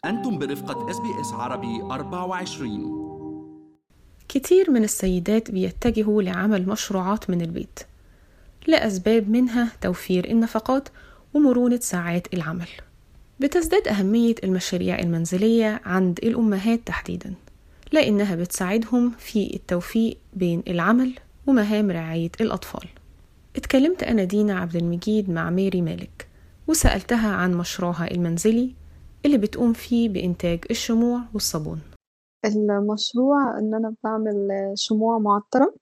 أنتم برفقة اس بي اس عربي 24 كتير من السيدات بيتجهوا لعمل مشروعات من البيت لأسباب منها توفير النفقات ومرونة ساعات العمل بتزداد أهمية المشاريع المنزلية عند الأمهات تحديدا لأنها بتساعدهم في التوفيق بين العمل ومهام رعاية الأطفال اتكلمت أنا دينا عبد المجيد مع ميري مالك وسألتها عن مشروعها المنزلي اللي بتقوم فيه بإنتاج الشموع والصابون المشروع إن أنا بعمل شموع معطرة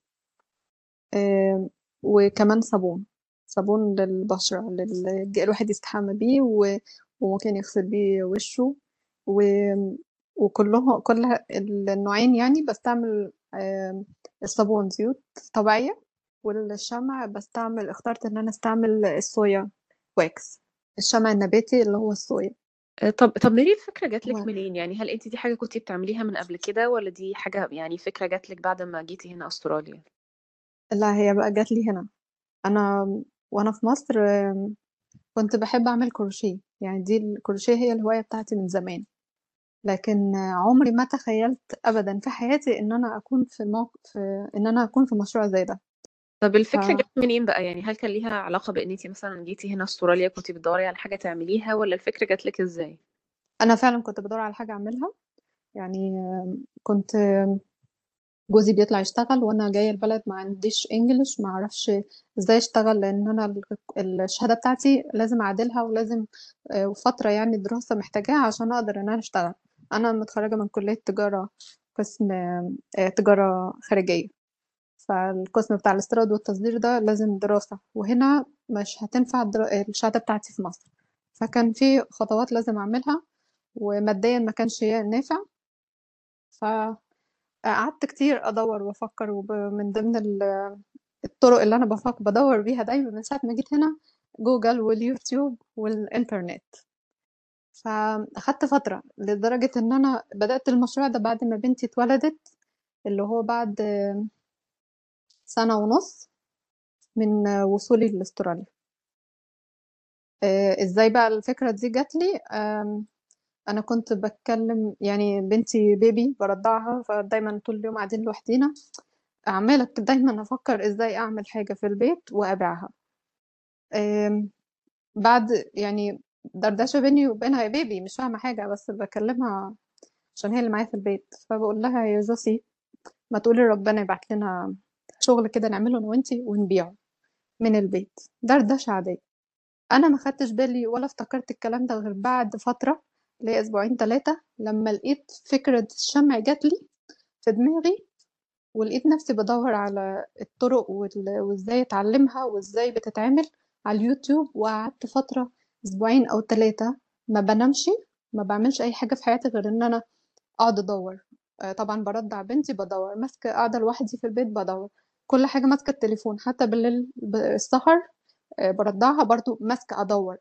آه، وكمان صابون صابون للبشرة لل- الواحد يستحمى بيه و- وممكن يغسل بيه وشه و... وكلهم كل النوعين يعني بستعمل آه، الصابون زيوت طبيعية والشمع بستعمل اخترت إن أنا أستعمل الصويا واكس الشمع النباتي اللي هو الصويا آه، طب طب ميري الفكرة جات لك و- منين؟ يعني هل انت دي حاجة كنتي بتعمليها من قبل كده ولا دي حاجة يعني فكرة جات لك بعد ما جيتي هنا أستراليا؟ لا هي بقى جات لي هنا أنا وأنا في مصر آم، كنت بحب أعمل كروشيه يعني دي الكروشيه هي الهواية بتاعتي من زمان لكن عمري ما تخيلت أبدا في حياتي إن أنا أكون في موقف إن أنا أكون في مشروع زي ده طب ف... الفكرة جات منين بقى؟ يعني هل كان ليها علاقة بإن انت مثلا جيتي هنا أستراليا كنتي بتدوري على حاجة تعمليها ولا الفكرة جات لك ازاي؟ أنا فعلا كنت بدور على حاجة أعملها يعني آم، كنت آم، جوزي بيطلع يشتغل وأنا جاية البلد ما عنديش إنجليش ما أعرفش إزاي أشتغل لأن أنا ال- الشهادة بتاعتي لازم أعدلها ولازم آه، فترة يعني دراسة محتاجاها عشان أقدر إن أنا أشتغل أنا متخرجة من كلية تجارة قسم آه، تجارة خارجية فالقسم بتاع الاستيراد والتصدير ده لازم دراسة وهنا مش هتنفع الدرا- الشهادة بتاعتي في مصر فكان في خطوات لازم أعملها وماديا ما كانش نافع فقعدت كتير أدور وأفكر ومن ضمن ال- الطرق اللي أنا بفكر بدور بيها دايما من ساعة ما جيت هنا جوجل واليوتيوب والإنترنت فأخدت فترة لدرجة إن أنا بدأت المشروع ده بعد ما بنتي اتولدت اللي هو بعد سنة ونص من وصولي لاستراليا آه، ازاي بقى الفكرة دي جات لي آم، انا كنت بتكلم يعني بنتي بيبي برضعها فدايما طول اليوم قاعدين لوحدينا عمالة دايما افكر ازاي اعمل حاجة في البيت وابيعها آم، بعد يعني دردشة بيني وبينها يا بيبي مش فاهمة حاجة بس بكلمها عشان هي اللي معايا في البيت فبقول لها يا جوسي ما تقولي ربنا يبعت لنا شغل كده نعمله انا وانتي ونبيعه من البيت دردشة عادية انا ما خدتش بالي ولا افتكرت الكلام ده غير بعد فتره اللي هي اسبوعين ثلاثه لما لقيت فكره الشمع جات لي في دماغي ولقيت نفسي بدور على الطرق وال- وازاي اتعلمها وازاي بتتعمل على اليوتيوب وقعدت فتره اسبوعين او ثلاثه ما بنامش ما بعملش اي حاجه في حياتي غير ان انا اقعد ادور آه، طبعا برضع بنتي بدور ماسكه قاعده لوحدي في البيت بدور كل حاجه ماسكه التليفون حتى بالليل ب- السهر آه، برضعها برضو ماسكه ادور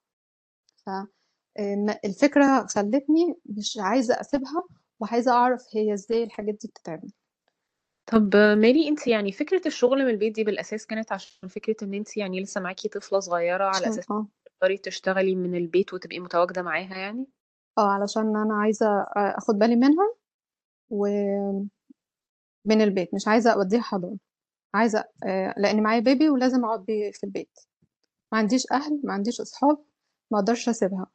فالفكرة خلتني مش عايزة أسيبها وعايزة أعرف هي إزاي الحاجات دي بتتعمل طب ميري انت يعني فكرة الشغل من البيت دي بالأساس كانت عشان فكرة ان انت يعني لسه معاكي طفلة صغيرة على عشان أساس اه تقدري تشتغلي من البيت وتبقي متواجدة معاها يعني اه علشان أنا عايزة أخد بالي منها ومن البيت مش عايزة أوديها حضانة عايزة آه، لأن معايا بيبي ولازم أقعد بيه في البيت ما عنديش أهل ما عنديش أصحاب ما أقدرش أسيبها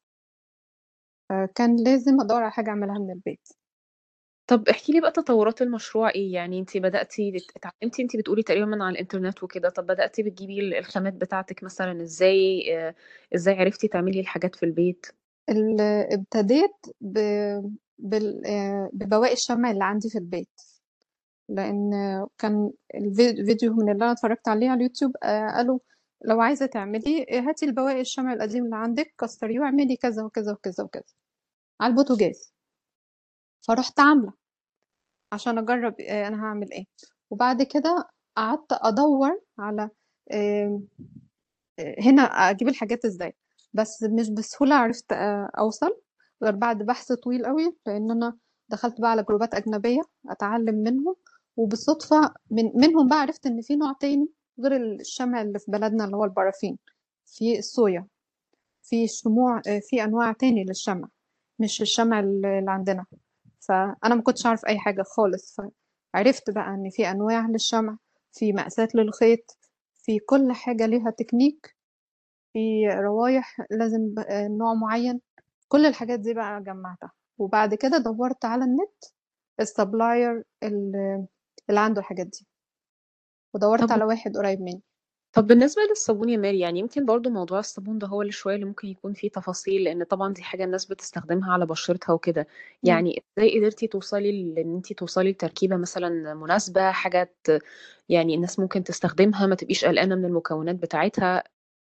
كان لازم أدور على حاجة أعملها من البيت طب احكي لي بقى تطورات المشروع ايه يعني انت بدأتي تت- اتعلمتي انت بتقولي تقريبا من على الانترنت وكده طب بدأتي بتجيبي ال- الخامات بتاعتك مثلا ازاي آه، ازاي عرفتي تعملي الحاجات في البيت ال- ابتديت ب... بال... آه، ببواقي الشمع اللي عندي في البيت لان كان الفيديو من اللي انا اتفرجت عليه على اليوتيوب آه، قالوا لو عايزه تعملي آه، هاتي البواقي الشمع القديم اللي عندك كسريه واعملي كذا وكذا وكذا وكذا على البوتاجاز فرحت عامله عشان اجرب آه، انا هعمل ايه وبعد كده قعدت ادور على آم، آه، هنا اجيب الحاجات ازاي بس مش بسهوله عرفت آه، اوصل غير بعد بحث طويل قوي لان انا دخلت بقى على جروبات اجنبيه اتعلم منهم وبالصدفه من منهم بقى عرفت ان في نوع تاني غير الشمع اللي في بلدنا اللي هو البرافين في الصويا في شموع آه، في انواع تاني للشمع مش الشمع اللي عندنا فأنا ما كنتش أعرف أي حاجة خالص فعرفت بقى إن في أنواع للشمع في مقاسات للخيط في كل حاجة ليها تكنيك في روايح لازم نوع معين كل الحاجات دي بقى جمعتها وبعد كده دورت على النت السبلاير اللي عنده الحاجات دي ودورت طب على واحد قريب مني طب بالنسبة للصابون يا ماري يعني يمكن برضو موضوع الصابون ده هو اللي شوية اللي ممكن يكون فيه تفاصيل لأن طبعا دي حاجة الناس بتستخدمها على بشرتها وكده مم. يعني ازاي قدرتي توصلي لأن انتي توصلي لتركيبة مثلا مناسبة حاجات يعني الناس ممكن تستخدمها ما تبقيش قلقانة من المكونات بتاعتها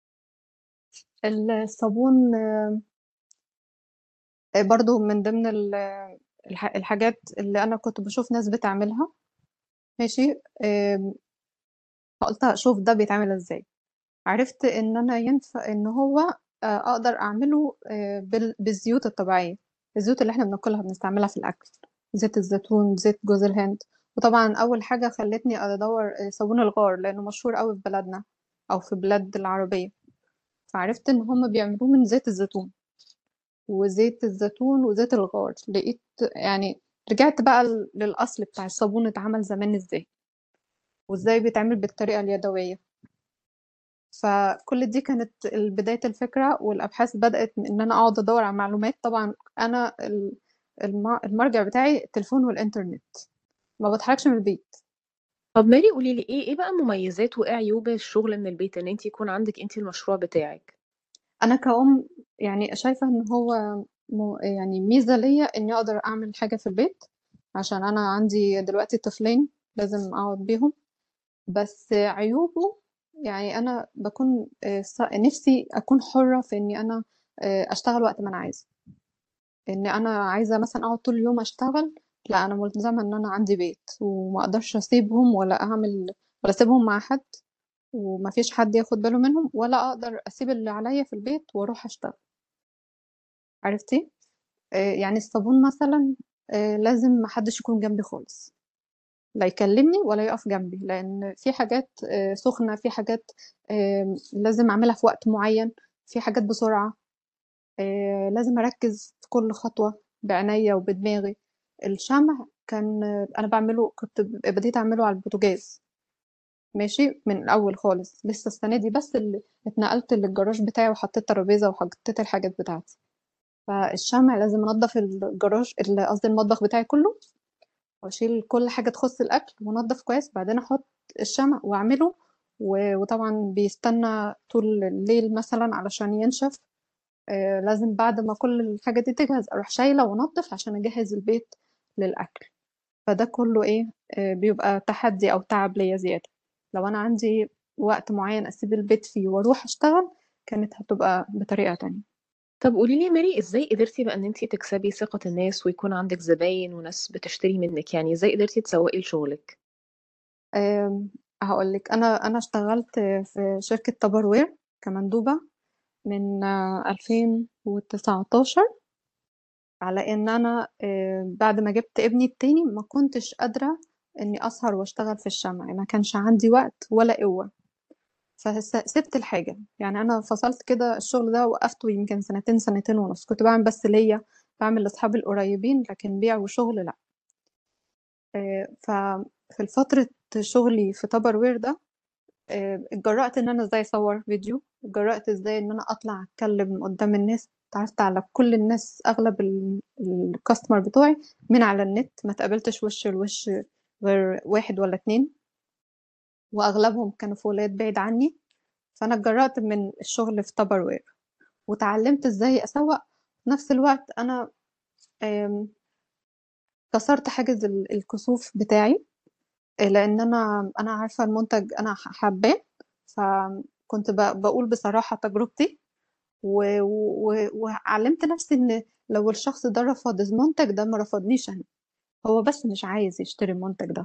الصابون آه، برضو من ضمن ال- الح- الحاجات اللي أنا كنت بشوف ناس بتعملها ماشي آم، فقلت أشوف ده بيتعمل ازاي عرفت إن أنا ينفع إن هو آه، أقدر أعمله آه، بال- بالزيوت الطبيعية الزيوت اللي احنا بناكلها بنستعملها في الأكل زيت الزيتون زيت جوز الهند وطبعا أول حاجة خلتني أدور آه، صابون الغار لأنه مشهور قوي في بلدنا أو في بلاد العربية فعرفت إن هم بيعملوه من زيت الزيتون وزيت الزيتون وزيت الغار لقيت يعني رجعت بقى ل- للأصل بتاع الصابون اتعمل زمان ازاي وازاي بيتعمل بالطريقة اليدوية فكل دي كانت بداية الفكرة والأبحاث بدأت من إن أنا أقعد أدور على معلومات طبعا أنا ال- الم- المرجع بتاعي التليفون والإنترنت ما بتحركش من البيت طب ماري قولي لي ايه ايه بقى مميزات وايه عيوب الشغل من البيت ان انتي يكون عندك انتي المشروع بتاعك أنا كأم يعني شايفة إن هو م- يعني ميزة ليا إني أقدر أعمل حاجة في البيت عشان أنا عندي دلوقتي طفلين لازم أقعد بيهم بس عيوبه يعني أنا بكون آه، ص- نفسي أكون حرة في إني أنا آه، أشتغل وقت ما أنا عايزة إن أنا عايزة مثلا أقعد طول اليوم أشتغل لا أنا ملزمة إن أنا عندي بيت وما أقدرش أسيبهم ولا أعمل ولا أسيبهم مع حد ومفيش حد ياخد باله منهم ولا أقدر أسيب اللي عليا في البيت وأروح أشتغل عرفتي؟ آه، يعني الصابون مثلا آه، لازم محدش يكون جنبي خالص لا يكلمني ولا يقف جنبي لأن في حاجات آه، سخنة في حاجات آه، لازم أعملها في وقت معين في حاجات بسرعة آه، لازم أركز في كل خطوة بعناية وبدماغي الشمع كان آه، أنا بعمله كنت بديت أعمله على البوتاجاز ماشي من الأول خالص لسه السنة دي بس اللي اتنقلت للجراج بتاعي وحطيت ترابيزة وحطيت الحاجات بتاعتي فالشمع لازم أنضف الجراج ال- قصدي المطبخ بتاعي كله واشيل كل حاجه تخص الاكل وانضف كويس بعدين احط الشمع واعمله و- وطبعا بيستنى طول الليل مثلا علشان ينشف آه، لازم بعد ما كل الحاجه دي تجهز اروح شايله وانضف عشان اجهز البيت للاكل فده كله ايه آه، بيبقى تحدي او تعب ليا زياده لو انا عندي وقت معين اسيب البيت فيه واروح اشتغل كانت هتبقى بطريقه تانية طب قولي لي يا ماري ازاي قدرتي بقى ان انتي تكسبي ثقة الناس ويكون عندك زباين وناس بتشتري منك يعني ازاي قدرتي تسوقي لشغلك آم، هقولك انا انا اشتغلت في شركه تبروير كمندوبه من آه، 2019 على ان انا آه، بعد ما جبت ابني التاني ما كنتش قادرة اني اسهر واشتغل في الشمع ما كانش عندي وقت ولا قوة فسبت الحاجة يعني انا فصلت كده الشغل ده وقفته يمكن سنتين سنتين ونص كنت بعمل بس ليا بعمل لاصحابي القريبين لكن بيع وشغل لا آه، ففي فترة شغلي في تبروير ده آه، اتجرأت ان انا ازاي اصور فيديو اتجرأت ازاي ان انا اطلع اتكلم قدام الناس اتعرفت على كل الناس اغلب الكاستمر بتوعي من على النت ما تقابلتش وش لوش غير واحد ولا اتنين واغلبهم كانوا في ولايات بعيد عني فانا اتجرأت من الشغل في تبروير وتعلمت ازاي اسوق في نفس الوقت انا آم، كسرت حاجز ال- الكسوف بتاعي لان انا انا عارفه المنتج انا ح- حباه فكنت ب- بقول بصراحه تجربتي و- و- وعلمت نفسي ان لو الشخص ده رفض المنتج ده ما رفضنيش انا هو بس مش عايز يشتري المنتج ده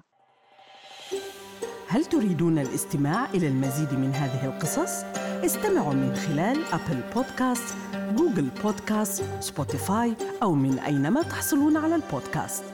هل تريدون الاستماع إلى المزيد من هذه القصص؟ استمعوا من خلال أبل بودكاست، جوجل بودكاست، سبوتيفاي أو من أينما تحصلون على البودكاست